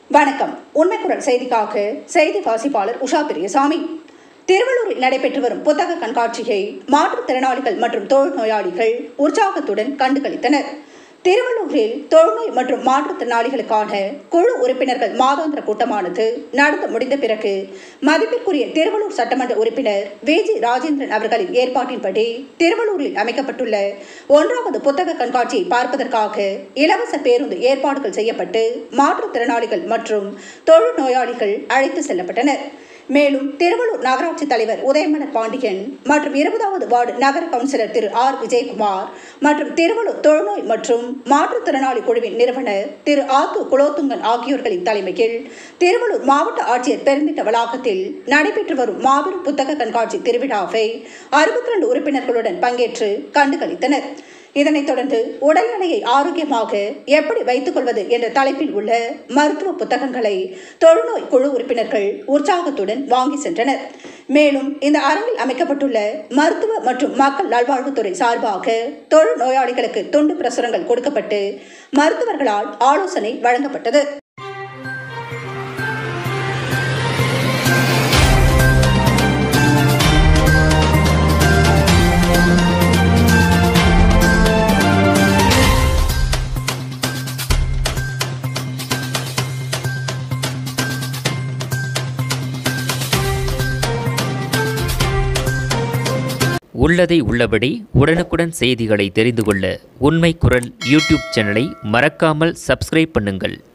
வணக்கம் உண்மைக்குரல் செய்திக்காக செய்தி வாசிப்பாளர் உஷா பெரியசாமி திருவள்ளூரில் நடைபெற்று வரும் புத்தக கண்காட்சியை மாற்றுத்திறனாளிகள் மற்றும் தொழுநோயாளிகள் உற்சாகத்துடன் கண்டுகளித்தனர் திருவள்ளூரில் தொழுநோய் மற்றும் மாற்றுத்திறனாளிகளுக்கான குழு உறுப்பினர்கள் மாதாந்திர கூட்டமானது நடந்து முடிந்த பிறகு மதிப்பிற்குரிய திருவள்ளூர் சட்டமன்ற உறுப்பினர் வி ஜி ராஜேந்திரன் அவர்களின் ஏற்பாட்டின்படி திருவள்ளூரில் அமைக்கப்பட்டுள்ள ஒன்றாவது புத்தக கண்காட்சியை பார்ப்பதற்காக இலவச பேருந்து ஏற்பாடுகள் செய்யப்பட்டு மாற்றுத்திறனாளிகள் மற்றும் தொழுநோயாளிகள் அழைத்து செல்லப்பட்டனர் மேலும் திருவள்ளூர் நகராட்சி தலைவர் உதயமலர் பாண்டியன் மற்றும் இருபதாவது வார்டு நகர கவுன்சிலர் திரு ஆர் விஜயகுமார் மற்றும் திருவள்ளூர் தொழுநோய் மற்றும் மாற்றுத்திறனாளி குழுவின் நிறுவனர் திரு ஆத்து குலோத்துங்கன் ஆகியோர்களின் தலைமையில் திருவள்ளூர் மாவட்ட ஆட்சியர் பெருந்திட்ட வளாகத்தில் நடைபெற்று வரும் மாபெரும் புத்தக கண்காட்சி திருவிழாவை அறுபத்தி ரெண்டு உறுப்பினர்களுடன் பங்கேற்று கண்டுகளித்தனர் இதனைத் தொடர்ந்து உடல்நிலையை ஆரோக்கியமாக எப்படி வைத்துக் கொள்வது என்ற தலைப்பில் உள்ள மருத்துவ புத்தகங்களை தொழுநோய் குழு உறுப்பினர்கள் உற்சாகத்துடன் வாங்கி சென்றனர் மேலும் இந்த அரங்கில் அமைக்கப்பட்டுள்ள மருத்துவ மற்றும் மக்கள் நல்வாழ்வுத்துறை சார்பாக தொழு நோயாளிகளுக்கு துண்டு பிரசுரங்கள் கொடுக்கப்பட்டு மருத்துவர்களால் ஆலோசனை வழங்கப்பட்டது உள்ளதை உள்ளபடி உடனுக்குடன் செய்திகளை தெரிந்து கொள்ள உண்மை குரல் யூடியூப் சேனலை மறக்காமல் சப்ஸ்கிரைப் பண்ணுங்கள்